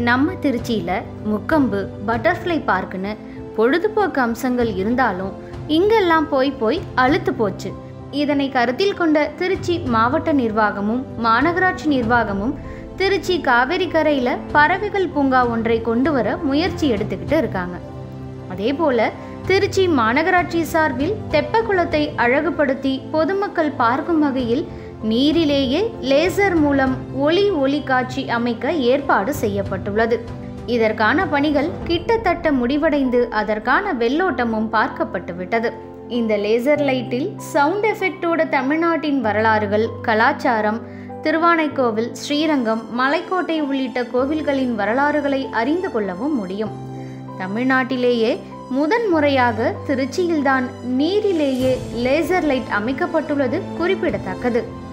நம்ம திருச்சியில் முக்கம்பு பட்டர்ஃப்ளை பார்க்குன்னு பொழுதுபோக்கு அம்சங்கள் இருந்தாலும் இங்கெல்லாம் போய் போய் அழுத்து போச்சு இதனை கருத்தில் கொண்ட திருச்சி மாவட்ட நிர்வாகமும் மாநகராட்சி நிர்வாகமும் திருச்சி காவேரி கரையில் பறவைகள் பூங்கா ஒன்றை கொண்டு வர முயற்சி எடுத்துக்கிட்டு இருக்காங்க அதே போல திருச்சி மாநகராட்சி சார்பில் தெப்பக்குளத்தை அழகுபடுத்தி பொதுமக்கள் பார்க்கும் வகையில் நீரிலேயே லேசர் மூலம் ஒளி ஒளி காட்சி அமைக்க ஏற்பாடு செய்யப்பட்டுள்ளது இதற்கான பணிகள் கிட்டத்தட்ட முடிவடைந்து அதற்கான வெள்ளோட்டமும் பார்க்கப்பட்டு விட்டது இந்த லேசர் லைட்டில் சவுண்ட் எஃபெக்டோட தமிழ்நாட்டின் வரலாறுகள் கலாச்சாரம் திருவானைக்கோவில் ஸ்ரீரங்கம் மலைக்கோட்டை உள்ளிட்ட கோவில்களின் வரலாறுகளை அறிந்து கொள்ளவும் முடியும் தமிழ்நாட்டிலேயே முதன் முறையாக திருச்சியில்தான் நீரிலேயே லேசர் லைட் அமைக்கப்பட்டுள்ளது குறிப்பிடத்தக்கது